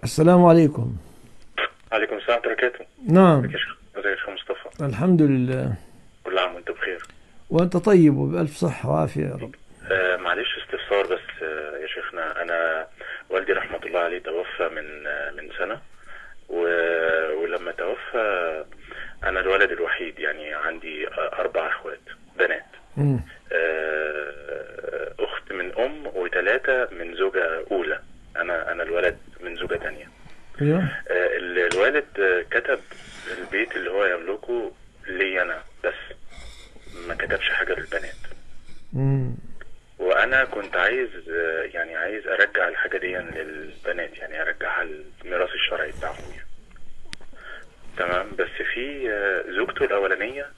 السلام عليكم عليكم السلام ورحمة الله وبركاته نعم ازيك يا شيخ ازيك يا شيخ مصطفى الحمد لله كل عام وانت بخير وأنت طيب وبألف صحة وعافية يا رب آه معلش استفسار بس آه يا شيخنا انا والدي رحمة الله عليه توفى من آه من سنة و... ولما توفى انا الولد الوحيد يعني عندي آه، اربع اخوات بنات مم. آه، اخت من ام وثلاثة من زوجة اولى انا انا الولد من زوجة تانية أيوه آه، ال- الوالد آه، كتب البيت اللي هو يملكه لي انا بس ما كتبش حاجه للبنات مم. وانا كنت عايز آه، يعني عايز ارجع الحاجه دي للبنات يعني ارجعها الميراث الشرعي بتاعهم يعني. تمام بس في آه، زوجته الاولانيه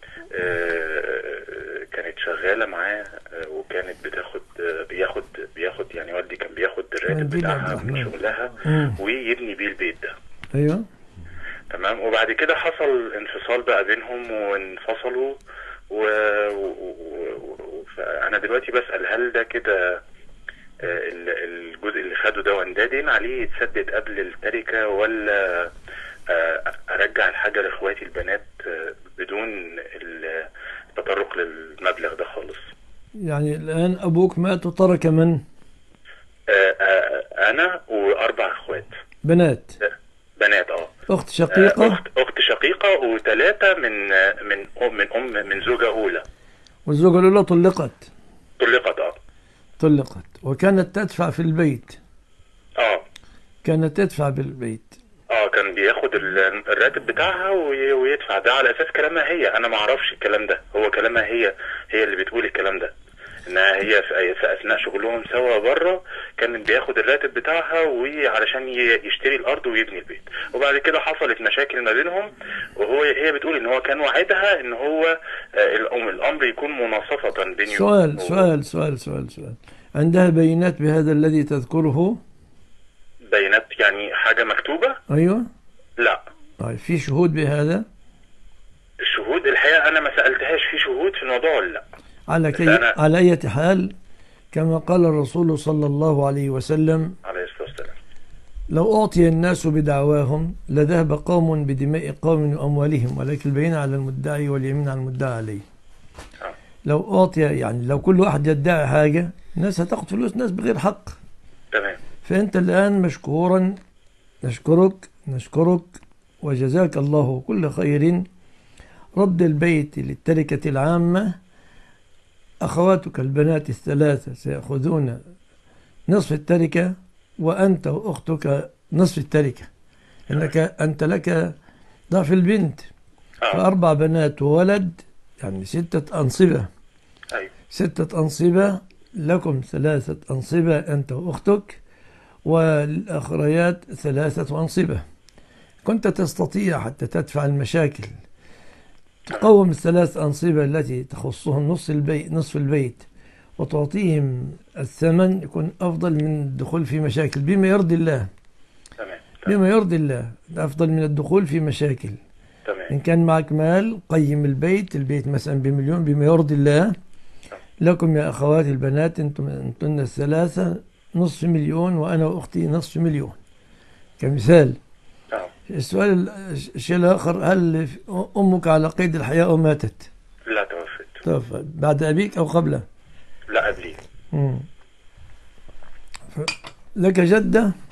آه، كانت شغاله معاه آه، وكانت بتاخد آه، بياخد بياخد يعني والدي كان بياخد الراتب منديل عبد بتاعها من الرحمن. شغلها مم. ويبني بيه البيت ده أيوه تمام وبعد كده حصل انفصال بقى بينهم وانفصلوا و... و... و... و... فانا دلوقتي بسأل هل ده كده آه، ال- الجزء اللي خده ده وندادين عليه يتسدد قبل التركة ولا آه، ارجع الحاجة لاخواتي البنات آه، بدون ال- التطرق للمبلغ ده خالص يعني الآن أبوك مات وترك من آه، آه، انا واربع اخوات بنات بنات اه أخت شقيقة اخت اخت شقيقة وثلاثة من من ام من ام من زوجة اولى والزوجة الأولى طلقت طلقت اه طلقت وكانت تدفع في البيت اه كانت تدفع بالبيت اه كان بياخد ال- الراتب بتاعها وي- ويدفع ده على اساس كلامها هي انا ما اعرفش الكلام ده هو كلامها هي هي اللي بتقول الكلام ده انها هي في في اثناء شغلهم سوا بره كان بياخد الراتب بتاعها وعلشان ي- يشتري الارض ويبني البيت وبعد كده حصلت مشاكل ما بينهم وهو هي بتقول ان هو كان وعدها ان هو آه، الأم- الامر يكون مناصفة بين سؤال و- سؤال سؤال سؤال سؤال عندها بينات بهذا الذي تذكره بيانات يعني حاجة مكتوبة أيوه لا طيب في شهود بهذا الشهود الحقيقة أنا ما سألتهاش في شهود في الموضوع ولا لا على كي أنا- على أي حال كما قال الرسول صلى الله عليه وسلم عليه الصلاة والسلام لو أعطي الناس بدعواهم لذهب قوم بدماء قوم وأموالهم ولكن البينة على المدعي واليمين على المدعى عليه آه. لو أعطي يعني لو كل واحد يدعي حاجة الناس هتاخد فلوس ناس بغير حق تمام فأنت الآن مشكورا نشكرك نشكرك وجزاك الله كل خير رد البيت للتركة العامة أخواتك البنات الثلاثة سيأخذون نصف التركة وأنت وأختك نصف التركة إنك أنت لك ضعف البنت اه فأربع بنات وولد يعني ستة أنصبة أيوه ستة أنصبة لكم ثلاثة أنصبة أنت وأختك والأخريات ثلاثة أنصبة كنت تستطيع حتى تدفع المشاكل تقوم الثلاث أنصبة التي تخصهم نصف البيت نصف البيت وتعطيهم الثمن يكون أفضل من الدخول في مشاكل بما يرضي الله تمام تمام بما يرضي الله أفضل من الدخول في مشاكل إن تمام كان معك مال قيم البيت البيت مثلا بمليون بما يرضي الله لكم يا أخواتي البنات أنتم أنتن الثلاثة نصف مليون وأنا وأختي نصف مليون كمثال اه السؤال ال- الشيء الآخر هل أمك على قيد الحياة أو ماتت؟ لا توفيت توفى بعد أبيك أو قبله؟ لا قبلي مم. ف- لك جدة